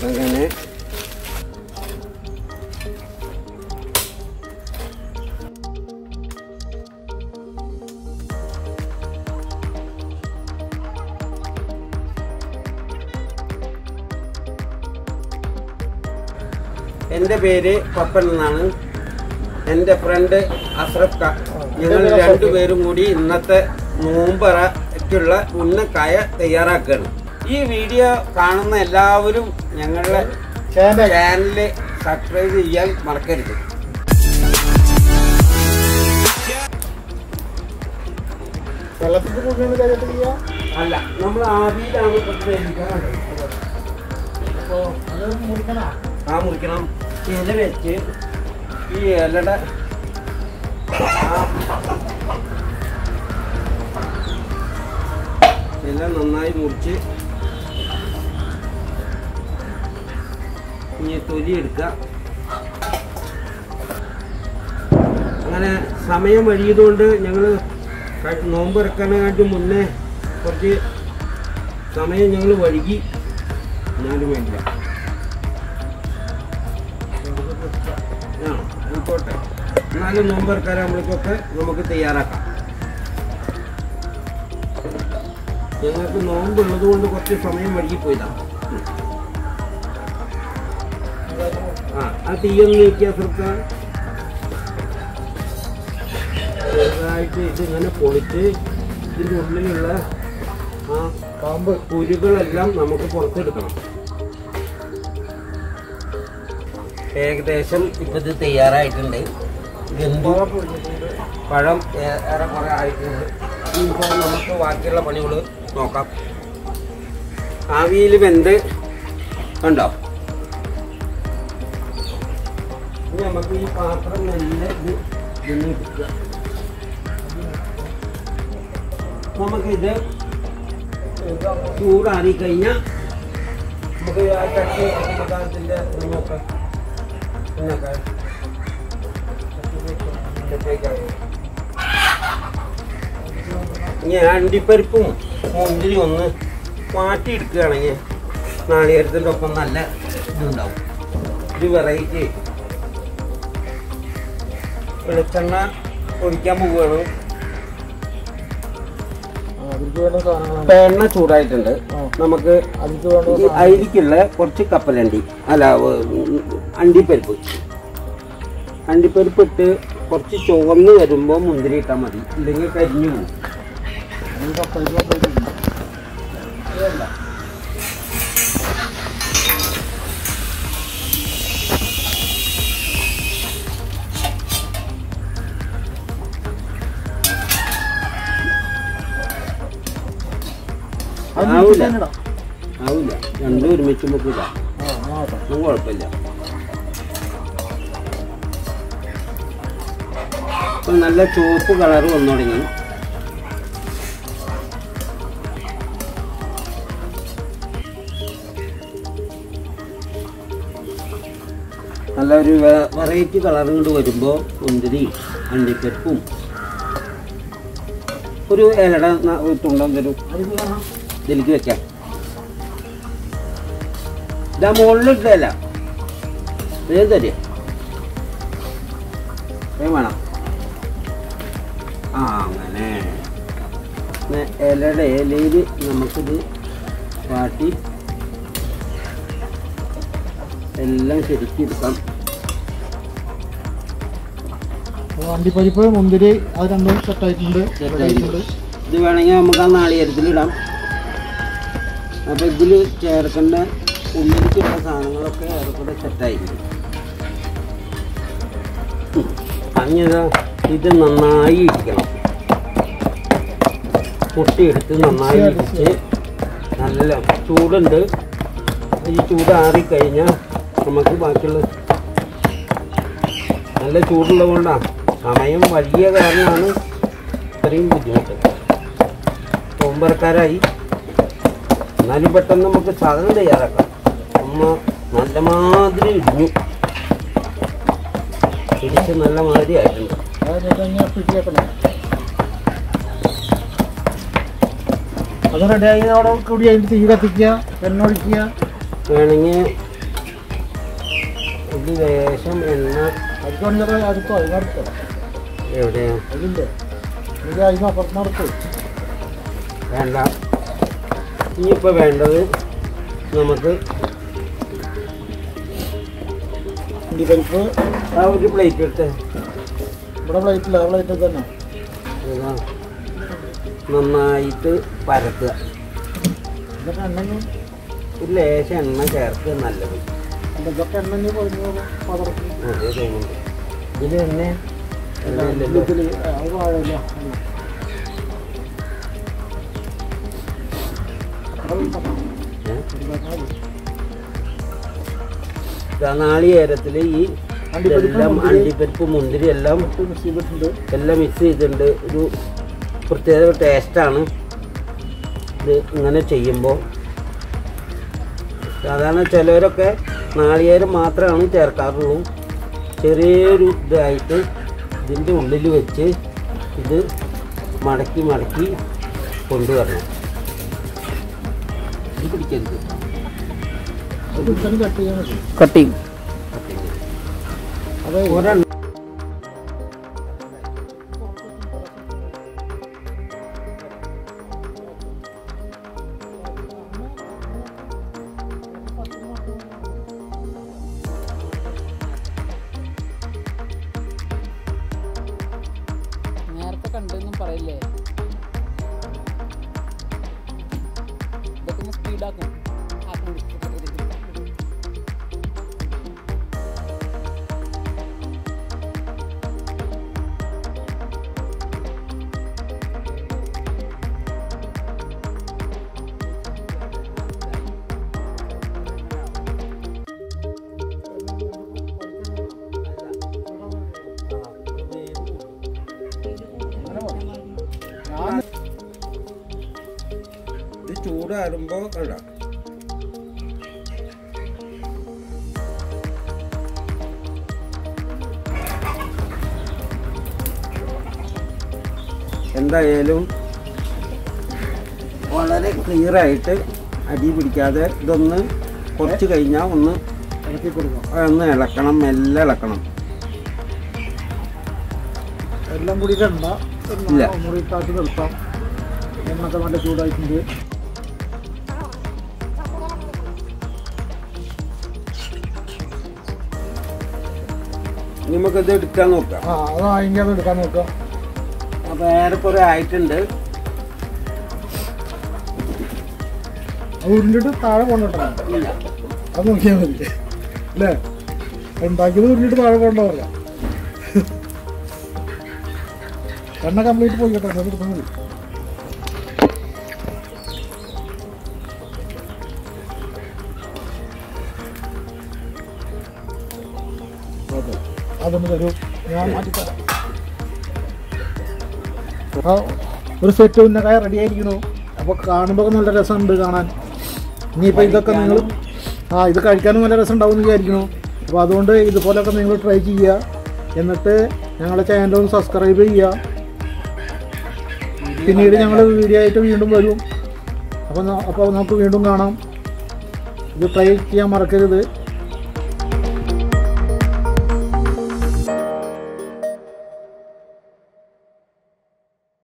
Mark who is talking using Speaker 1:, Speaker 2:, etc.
Speaker 1: അങ്ങനെ എൻ്റെ പേര് പപ്പൻ എന്നാണ് എൻ്റെ ഫ്രണ്ട് അഷ്റഫ് ഖാൻ ഞങ്ങൾ രണ്ടുപേരും കൂടി ഇന്നത്തെ നോമ്പറയ്ക്കുള്ള ഉന്നക്കായ തയ്യാറാക്കുകയാണ് ഈ വീഡിയോ കാണുന്ന എല്ലാവരും ഞങ്ങളുടെ
Speaker 2: ചാനൽ
Speaker 1: ചാനൽ സബ്സ്ക്രൈബ് ചെയ്യാൻ മറക്കരുത്
Speaker 2: വെള്ളത്തിന്റെ കുഴിയാണ് കാര്യമായിട്ട് ചെയ്യാ
Speaker 1: അല്ല നമ്മൾ ആവിയിലാണ് ഇതൊക്കെ വേവിക്കുന്നത്.
Speaker 2: അപ്പൊ അത് മുറിക്കണ
Speaker 1: ആ മുറിക്കണം ഇല വെച്ച് ഈ ഇലയുടെ ആ ഇല നന്നായി മുറിച്ച് ഇനി തൊലി എടുക്കുക അങ്ങനെ സമയം വഴിയതുകൊണ്ട് ഞങ്ങൾ നോമ്പ് ഇറക്കാനായിട്ട് മുന്നേ കുറച്ച് സമയം ഞങ്ങൾ വഴുകി എന്നാലും വേണ്ടില്ല ആ ആയിക്കോട്ടെ എന്നാലും നോമ്പ് ഇറക്കാനാകുമ്പോഴേക്കൊക്കെ നമുക്ക് തയ്യാറാക്കാം ഞങ്ങൾക്ക് നോമ്പുള്ളത് കൊണ്ട് കുറച്ച് സമയം വഴുകിപ്പോയതാണ് ആ ആ തീയൊന്ന് നീക്കിയ ശ്രദ്ധിക്കാം ചെറുതായിട്ട് ഇതിങ്ങനെ പൊളിച്ച് ഇതിൻ്റെ ഉള്ളിലുള്ള ആ
Speaker 2: പാമ്പ്
Speaker 1: കുരുകളെല്ലാം നമുക്ക് പുറത്തെടുക്കണം ഏകദേശം ഇപ്പം ഇത് തയ്യാറായിട്ടുണ്ട് ഗന്ധു പഴം ഏ- ഏറെക്കുറെ ആയിട്ടുണ്ട് ഇനിയിപ്പോൾ നമുക്ക് ബാക്കിയുള്ള പണികൾ നോക്കാം ആവിയിൽ വെന്ത് കണ്ടോ ഇനി നമുക്ക് ഈ പാത്രം നല്ല ഇത് ഇതിന്ന് എടുക്കുക നമുക്കിത് ചൂടാറി കഴിഞ്ഞാൽ നമുക്ക് ആ ചട്ടി അതിൻ്റെ ഇത് നോക്കാം എന്നൊക്കെ ഇനി അണ്ടിപ്പരിപ്പും മുന്തിരി ഒന്ന് മാറ്റിയെടുക്കുകയാണെങ്കിൽ നാളികേരത്തിൻ്റെ ഒപ്പം നല്ല ഇതുണ്ടാവും ഇത് വെറൈറ്റി വെളിച്ചെണ്ണ ഒഴിക്കാൻ പോവുകയാണ്
Speaker 2: ആ, അതിലേക്ക് വേണ്ട സാധനങ്ങളാണ്
Speaker 1: ഇപ്പൊ എണ്ണ ചൂടായിട്ടുണ്ട്
Speaker 2: ആ.
Speaker 1: നമുക്ക്
Speaker 2: അതിലേക്ക് വേണ്ട
Speaker 1: ഈ അരിക്കുള്ള കുറച്ച് കപ്പലണ്ടി അല്ല ഉം, അണ്ടിപ്പരിപ്പ് അണ്ടിപ്പരിപ്പ് ഇട്ട് കുറച്ച് ചുവന്ന് വരുമ്പോൾ മുന്തിരി ഇട്ടാൽ മതി ഇല്ലെങ്കിൽ കരിഞ്ഞു പോകും ആവൂല. ആവില്ല രണ്ടും ഒരുമിച്ച് നമുക്ക് ഇടാം ഒന്നും കുഴപ്പമില്ല ഇപ്പം നല്ല ചുവപ്പ് കളർ വന്നു തുടങ്ങി നല്ലൊരു വെറൈറ്റി കളർ കൊണ്ട് വരുമ്പോൾ മുന്തിരി അണ്ടിപ്പരിപ്പും ഒരു ഇലട ന- ഒരു തുണ്ടം തരും ഇതിലേക്ക് വെക്കാം ഇതാ മുകളിലിട്ടല്ല വേഗം തരിക വേഗം വേണം ആ അങ്ങനെ പിന്നെ ഇലയുടെ ഇലയിൽ നമുക്കിത് കാട്ടി എല്ലാം ശരിക്കും എടുക്കാം
Speaker 2: അണ്ടിപ്പരിപ്പ് മുന്തിരി അത് രണ്ടും സെറ്റായിട്ടുണ്ട്
Speaker 1: സെറ്റായിട്ടുണ്ട്. ഇത് വേണമെങ്കിൽ നമുക്ക് ആ നാളികേരത്തിലിടാം അപ്പോൾ ഇതിൽ ചേർക്കേണ്ട ഉള്ളിലേക്കുള്ള സാധനങ്ങളൊക്കെ ഏറെക്കൂടെ സെറ്റായിട്ടുണ്ട് അഞ്ഞത് ഇത് നന്നായി ഇരിക്കണം മുട്ടിയെടുത്ത് നന്നായി ഇടിച്ച് നല്ല ചൂടുണ്ട് ഈ ചൂടാറിക്കഴിഞ്ഞാൽ നമുക്ക് ബാക്കിയുള്ള നല്ല ചൂടുള്ളത് കൊണ്ടാണ് സമയം വലിയ കാരണമാണ് ഇത്രയും ബുദ്ധിമുട്ട് തോമ്പറക്കാരായി എന്നാലും പെട്ടെന്ന് നമുക്ക് സാധനം തയ്യാറാക്കാം അമ്മ നല്ല മാതിരി ഇടിഞ്ഞു ഇടിച്ച് നല്ല മാതിരി ആയിട്ടുണ്ട്
Speaker 2: അത് റെഡിയായി അവിടെ കൂടി അതിൻ്റെ തീ കത്തിക്കുക എണ്ണ ഒഴിക്കുക
Speaker 1: വേണമെങ്കിൽ ഇതിൽ ലേശം എണ്ണ
Speaker 2: അതിക്ക് വേണമെങ്കിൽ അടുത്തോ അതിനടുത്തോ
Speaker 1: എവിടെയാണ്
Speaker 2: അതില്ലേ ഇത് അതിന് അപ്പുറത്തിനടുത്ത്
Speaker 1: വേണ്ട ഇനിയിപ്പോൾ വേണ്ടത് നമുക്ക്
Speaker 2: അണ്ടിപ്പരിപ്പ്
Speaker 1: ആ ഒരു പ്ലേറ്റ് എടുത്ത്
Speaker 2: ഇവിടെ പ്ലേറ്റില്ല ആ പ്ലേറ്റിൽ തന്നെ
Speaker 1: ഇതാ നന്നായിട്ട് പരത്തുക
Speaker 2: ഇതൊക്കെ എണ്ണ
Speaker 1: ഒരു ലേശം എണ്ണ ചേർക്കുക നല്ലത്
Speaker 2: ഇതൊക്കെ എണ്ണ പൊതിഞ്ഞു പതർത്തി
Speaker 1: അതേ തോന്നുന്നുണ്ട് ഇതിൽ തന്നെ എണ്ണയില്ലല്ലോ.
Speaker 2: ഇതില് അത് വാഴയില്ല
Speaker 1: ഏ? ഇതാ നാളികേരത്തിൽ ഈ
Speaker 2: അണ്ടിപ്പരിപ്പ്,
Speaker 1: ഇതെല്ലാം
Speaker 2: മുന്തിരി.
Speaker 1: അണ്ടിപ്പരിപ്പ് മുന്തിരി എല്ലാം
Speaker 2: മിക്സ് ചെയ്തിട്ടുണ്ട്
Speaker 1: എല്ലാം മിക്സ് ചെയ്തിട്ടുണ്ട് ഒരു പ്രത്യേക ടേസ്റ്റാണ് ഇത് ഇങ്ങനെ ചെയ്യുമ്പോൾ സാധാരണ ചിലവരൊക്കെ നാളികേരം മാത്രമാണ് ചേർക്കാറുള്ളൂ ചെറിയൊരു ഇതായിട്ട് ഇതിൻ്റെ ഉള്ളിൽ വെച്ച് ഇത് മടക്കി മടക്കി കൊണ്ടുവരണം ഇത് പിടിക്കരുത്
Speaker 2: അത് ഇങ്ങനെ കട്ട് ചെയ്യാൻ മതി
Speaker 1: കട്ടിങ്
Speaker 2: അതെ
Speaker 1: ഒരെണ്ണം
Speaker 3: നേരത്തെ കണ്ടെന്നും പറയില്ലേ ഇതൊക്കെ സ്പീഡാക്കും
Speaker 1: ഇത് ചൂടാറുമ്പോൾ കണ്ട എന്തായാലും വളരെ ക്ലിയറായിട്ട് അടി പിടിക്കാതെ ഇതൊന്ന് കുറച്ച് കഴിഞ്ഞാൽ ഒന്ന്
Speaker 2: ഇറക്കി കൊടുക്കാം
Speaker 1: ഒന്ന് ഇളക്കണം മെല്ലെ ഇളക്കണം
Speaker 2: എല്ലാം കൂടി ഇടണ്ട
Speaker 1: ഇല്ല.
Speaker 2: മുറിയിട്ടാക്കി നിർത്താം എണ്ണൊക്കെ നല്ല ചൂടായിട്ടുണ്ട്
Speaker 1: നമുക്കിത് എടുക്കാൻ നോക്കാം
Speaker 2: ആ അത് അതിൻ്റെ അത് എടുക്കാൻ നോക്കാം
Speaker 1: അപ്പോൾ ഏറെക്കുറെ ആയിട്ടുണ്ട്
Speaker 2: അത് ഉരുണ്ടിട്ട് താഴെ കൊണ്ടിട്ടാ
Speaker 1: ഇല്ല
Speaker 2: അത് നോക്കിയാൽ മതി അല്ലേ ഉണ്ടാക്കിയത് ഉരുണ്ടിട്ട് താഴെ കൊണ്ടുപോകില്ല എണ്ണ കംപ്ലീറ്റ് പോയി കേട്ടോ അത് എടുത്താൽ മതി ഓക്കെ അതൊന്ന് തരൂ ഞാൻ മാറ്റിത്തരാം ആ ഒരു സെറ്റ് ഉന്നക്കായ റെഡി ആയിരിക്കണു അപ്പോൾ കാണുമ്പോൾ നല്ല രസമുണ്ട് കാണാൻ ഇനിയിപ്പോൾ ഇതൊക്കെ നിങ്ങൾ ആ ഇത് കഴിക്കാനും നല്ല രസം ഉണ്ടാവും എന്ന് വിചാരിക്കണു അപ്പോൾ അതുകൊണ്ട് ഇതുപോലൊക്കെ നിങ്ങൾ ട്രൈ ചെയ്യുക എന്നിട്ട് ഞങ്ങളുടെ ചാനൽ ഒന്ന് സബ്സ്ക്രൈബ് ചെയ്യുക പിന്നീട് ഞങ്ങൾ വീഡിയോ ആയിട്ട് വീണ്ടും വരും അപ്പോൾ ന- അപ്പോൾ നമുക്ക് വീണ്ടും കാണാം ഇത് ട്രൈ ചെയ്യാൻ മറക്കരുത്